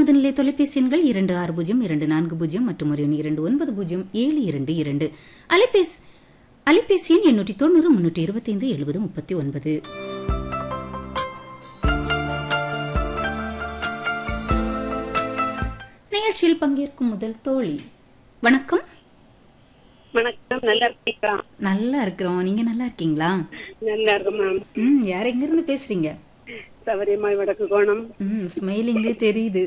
நமது நிலை தொலைபேசி எண்கள் இரண்டு ஆறு பூஜ்ஜியம் இரண்டு நான்கு பூஜ்ஜியம் மற்றும் ஒரு எண் இரண்டு ஒன்பது பூஜ்ஜியம் ஏழு இரண்டு இரண்டு அலைபேசி அலைபேசி எண் எண்ணூற்றி தொண்ணூறு முன்னூற்றி இருபத்தைந்து எழுபது முப்பத்தி ஒன்பது நிகழ்ச்சியில் பங்கேற்கும் முதல் தோழி வணக்கம் வணக்கம் நல்லா இருக்கீங்களா நல்லா இருக்கிறோம் நீங்க நல்லா இருக்கீங்களா நல்லா இருக்கும் மேம் ம் யார் எங்க இருந்து பேசுறீங்க சபரிமாய் வடக்கு கோணம் ம் ஸ்மைலிங்லே தெரியுது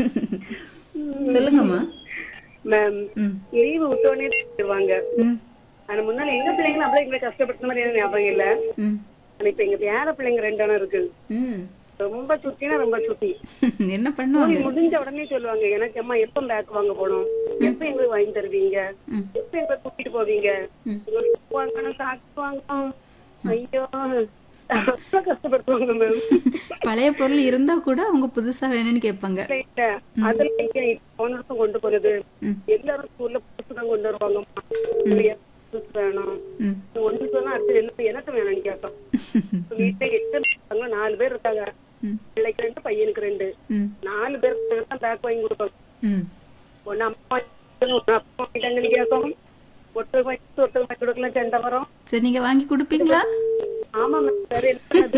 சொல்லுங்கம்மா மேம் ம் லீவு விட்டோடனே சொல்லுவாங்க ம் ஆனா முன்னால எங்க பிள்ளைங்களும் அப்படியே எங்களை கஷ்டப்படுத்த மாதிரி எனக்கு ஞாபகம் இல்ல ம் ஆனா இப்ப எங்க பேர பிள்ளைங்க ரெண்டு அண்ணன் இருக்கு ம் ரொம்ப சுத்தினா ரொம்ப சுத்தி என்ன பண்ணுவாங்க முடிஞ்ச உடனே சொல்லுவாங்க எனக்கு அம்மா எப்ப பேக் வாங்க போனோம் எப்ப எங்களுக்கு வாங்கி தருவீங்க ம். எப்ப எங்களை கூட்டிட்டு போவீங்க ம். எங்களுக்கு வாங்கணும் சாக்கு வாங்கணும் ஐயோ ரொம்ப கஷ்டப்படுத்துவாங்க மேம் பழைய பொருள் இருந்தா கூட அவங்க புதுசா வேணும்னு கேட்பாங்க இல்ல அதுல எங்க போன வருஷம் கொண்டு போறது ம். எல்லாரும் ஸ்கூல்ல புதுசு தான் கொண்டு வருவாங்க புதுசு வேணும் ம் ஒண்ணு சொன்னா அடுத்து என்ன எனக்கு வேணும்னு கேட்டோம் வீட்டுல எத்தனை இருக்காங்க நாலு பேர் இருக்காங்க ம் பிள்ளைக்கு ரெண்டு பையனுக்கு ரெண்டு ம் நாலு பேருக்கு தான் பேக் வாங்கி கொடுப்போம் ம் ஒண்ணு அம்மா வாங்கிக்கணும், ஒண்ணு அப்பா வாங்கிட்டாங்கன்னு கேட்கும் ஒருத்தர் வாங்கி ஒருத்தர் வாங்கி கொடுக்கலாம் சண்டை வரும் சரி நீங்க வாங்கி கொடுப்பீங்களா ஆமா மேம் வேற என்ன பண்ணது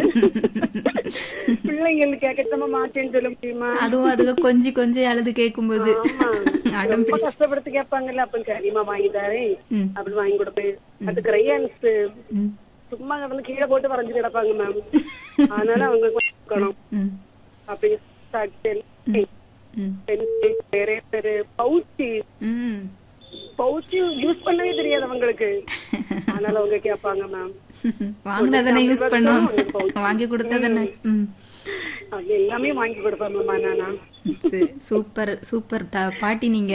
பிள்ளைங்களுக்கு கேட்கத்தமா மாட்டேன்னு சொல்ல முடியுமா அதுவும் அதுக்கு கொஞ்சி கொஞ்சி அழுது கேட்கும்போது ஆமா. அடம் ரொம்ப பிடிச்சு கஷ்டப்படுத்தி கேட்பாங்கல்ல அப்ப சரிமா வாங்கி தரேன் ம் அப்படி வாங்கி கொடுப்பேன் அது கிரையான்ஸ் ம் சும்மா கிடந்து கீழே போட்டு வரைஞ்சு கிடப்பாங்க மேம் அதனால அவங்க கொடுக்கணும் ம் அப்படி சாக்சல், ம் பென்சில், eraser, pouch. ம் pouch யூஸ் பண்ணவே தெரியாது அவங்களுக்கு அதனால அவங்க கேட்பாங்க மேம் வாங்கினதானே யூஸ் பண்ணோம் வாங்கி கொடுத்ததானே ம் அது எல்லாமே வாங்கி கொடுப்பேன் மேம் நானா சரி சூப்பர் சூப்பர் த- பாட்டி நீங்க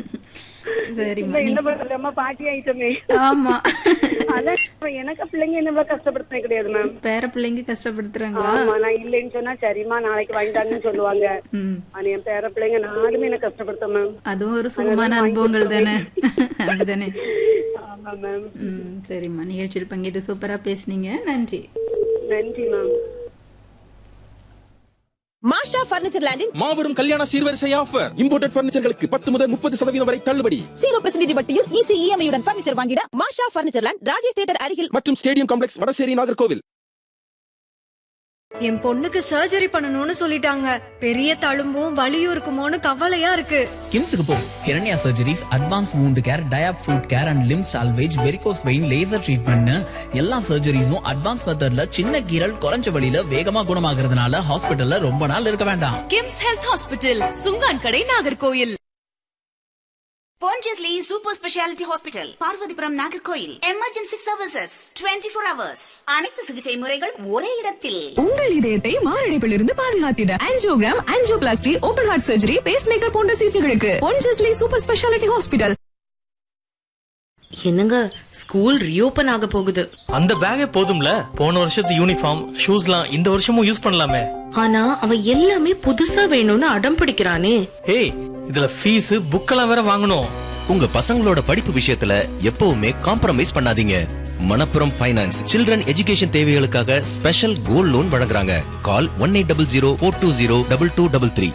சரிம்மா இல்ல, என்ன பண்றது அம்மா பாட்டி ஆயிட்டோமே ஆமா அதான் இப்ப எனக்கு பிள்ளைங்க என்ன இவ்வளவு கஷ்டப்படுத்தினே கிடையாது மேம் பேர பிள்ளைங்க கஷ்டப்படுத்துறாங்களா ஆமா நான் இல்லைன்னு சொன்னா சரிம்மா நாளைக்கு வாங்கிட்டாங்கன்னு சொல்லுவாங்க ம் ஆனா என் பேர பிள்ளைங்க நாலுமே என்ன கஷ்டப்படுத்தும் மேம் அதுவும் ஒரு சுகமான அனுபவங்கள் தானே அப்படிதானே ஆமா மேம் ம் சரிம்மா நிகழ்ச்சியில் பங்கேற்று சூப்பரா பேசுனீங்க நன்றி நன்றி மேம் மாஷா பர்னிச்சர் லேண்டின் மாபெரும் கல்யாண சீர்வரிசை ஆஃபர் இம்போர்ட்டட் பர்னிச்சர்களுக்கு பத்து முதல் முப்பது சதவீதம் வரை தள்ளுபடி ஜீரோ பர்சன்டேஜ் வட்டியில் ஈஸி இஎம்ஐ உடன் பர்னிச்சர் வாங்கிட மாஷா பர்னிச்சர் லேண்ட் ராஜேஷ் தியேட்டர் அருகில் மற்றும் ஸ்டேடியம் காம்ப்ளெக்ஸ் வடசேரி நாகர்கோவில் என் பொண்ணுக்கு சர்ஜரி பண்ணணும்னு சொல்லிட்டாங்க பெரிய தழும்பும் வலியும் இருக்குமோன்னு கவலையா இருக்கு கிம்ஸுக்கு போ Hiranya surgeries advanced wound care diabetic foot care and limb salvage varicose vein laser ட்ரீட்மெண்ட்னு எல்லா சர்ஜரிஸும் அட்வான்ஸ் மெத்தட்ல சின்ன கீரல் குறைஞ்ச வழியில வேகமா குணமாகறதுனால ஹாஸ்பிட்டல்ல ரொம்ப நாள் இருக்க வேண்டாம் KIMS health hospital Chunkankadai Nagercoil Pondicherry super speciality hospital Parvathipuram Nagercoil emergency services 24 four hours அனைத்து சிகிச்சை முறைகள் ஒரே இடத்தில் உங்கள் இதயத்தை மாரடைப்பிலிருந்து பாதுகாத்திட angiogram angioplasty open heart surgery pacemaker போன்ற சிகிச்சைகளுக்கு பொன்ஜஸ்லி சூப்பர் ஸ்பெஷாலிட்டி ஹாஸ்பிட்டல் என்னங்க ஸ்கூல் ரீஓபன் ஆக போகுது அந்த பேக்கே போதும்ல போன வருஷத்து யூனிஃபார்ம் ஷூஸ்லாம் இந்த வருஷமும் யூஸ் பண்ணலாமே ஆனா அவன் எல்லாமே புதுசா வேணும்னு அடம் பிடிக்கிறானே ஏய் இதுல ஃபீஸ் புக்கெல்லாம் வேற வாங்கணும் உங்க பசங்களோட படிப்பு விஷயத்துல எப்பவுமே காம்ப்ரமைஸ் பண்ணாதீங்க மணப்புரம் ஃபைனான்ஸ் சில்ட்ரன் எஜுகேஷன் தேவைகளுக்காக ஸ்பெஷல் கோல்ட் லோன் வழங்குறாங்க call one eight double zero four two zero double two double three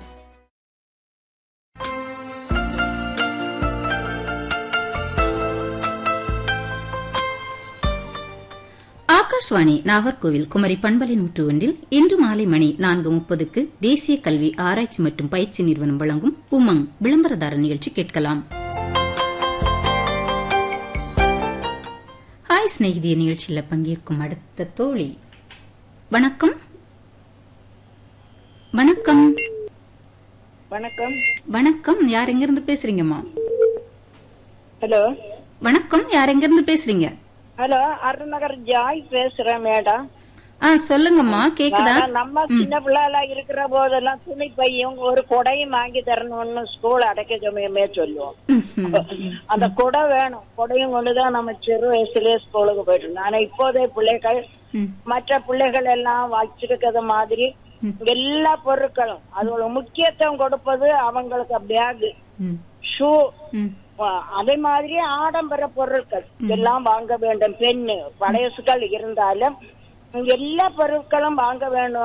Akashvani Nagercoil Kumari பண்பலை நூற்று ஒன்றில் இன்று மாலை மணி நான்கு முப்பதுக்கு தேசிய கல்வி ஆராய்ச்சி மற்றும் பயிற்சி நிறுவனம் வழங்கும் உமங் விளம்பரதார நிகழ்ச்சி கேட்கலாம் ஹாய் சிநேகிதிய நிகழ்ச்சியில் பங்கேற்கும் அடுத்த தோழி வணக்கம் வணக்கம் வணக்கம் வணக்கம் யார் எங்கிருந்து பேசுறீங்கம்மா ஹலோ வணக்கம் யார் எங்கிருந்து பேசுறீங்க ஹலோ அருணநகர் ஜாய் பேசுறேன் மேடம் ஆ சொல்லுங்கம்மா கேக்குதா நம்ம சின்ன பிள்ளைல இருக்கிற போதெல்லாம் துணி பையும் ஒரு கொடையும் வாங்கி தரணும்னு ஸ்கூல் அடைக்க சமயமே சொல்லுவோம் அந்த கொடை வேணும் கொடையும் கொண்டுதான் நம்ம சிறு வயசுலயே ஸ்கூலுக்கு போயிட்டு இருந்தோம் ஆனா இப்போதைய பிள்ளைகள் ம். மற்ற பிள்ளைகள் எல்லாம் வச்சிருக்கிறது மாதிரி எல்லா பொருட்களும் அதோட முக்கியத்துவம் கொடுப்பது அவங்களுக்கு பேக் ம், ஷூ ம். அதே மாதிரி ஆடம்பர பொருட்கள் எல்லாம் வாங்க வேண்டும் பெண்ணு பழையசுகள் இருந்தாலும் எல்லா பொருட்களும் வாங்க வேண்டும்